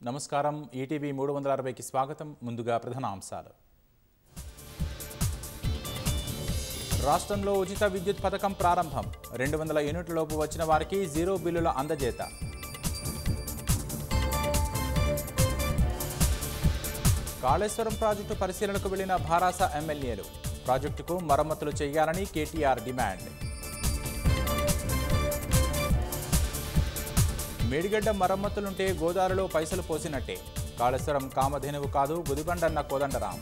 నమస్కారం ఈటీవీ మూడు వందల అరవైకి స్వాగతం ముందుగా ప్రధాన అంశాలు రాష్ట్రంలో ఉచిత విద్యుత్ పథకం ప్రారంభం రెండు వందల యూనిట్లలోపు వచ్చిన వారికి జీరో బిల్లుల అందజేత కాళేశ్వరం ప్రాజెక్టు పరిశీలనకు వెళ్లిన భారాస ఎమ్మెల్యేలు ప్రాజెక్టుకు మరమ్మతులు చేయాలని కేటీఆర్ డిమాండ్ మేడిగడ్డ మరమ్మతులుంటే గోదావరిలో పైసలు పోసినట్టే కాళేశ్వరం కామధేనువు కాదు గుదిబండన్న కోదండరాం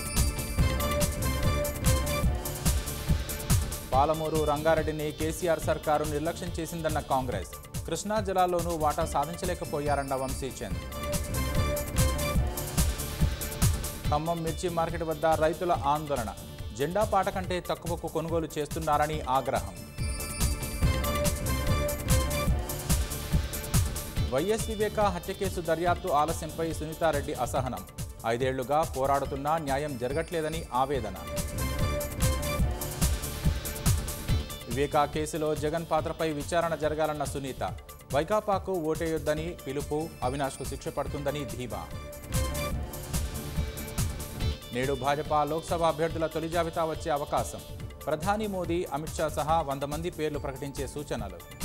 పాలమూరు రంగారెడ్డిని కేసీఆర్ సర్కారు నిర్లక్ష్యం చేసిందన్న కాంగ్రెస్ కృష్ణా జిల్లాలోనూ వాటా సాధించలేకపోయారన్న వంశీచంద్ ఖమ్మం మిర్చి మార్కెట్ వద్ద రైతుల ఆందోళన జెండా పాట కంటే తక్కువకు కొనుగోలు చేస్తున్నారని ఆగ్రహం వైఎస్ వివేక హత్య కేసు దర్యాప్తు ఆలస్యంపై సునీతారెడ్డి అసహనం ఐదేళ్లుగా పోరాడుతున్నా న్యాయం జరగట్లేదని ఆవేదన వివేకా కేసులో జగన్ పాత్రపై విచారణ జరగాలన్న సునీత వైకాపాకు ఓటేయొద్దని పిలుపు అవినాష్కు శిక్ష పడుతుందని ధీమా నేడు భాజపా లోక్సభ అభ్యర్థుల తొలి జాబితా వచ్చే అవకాశం ప్రధాని మోదీ అమిత్ షా సహా వంద మంది పేర్లు ప్రకటించే సూచనలు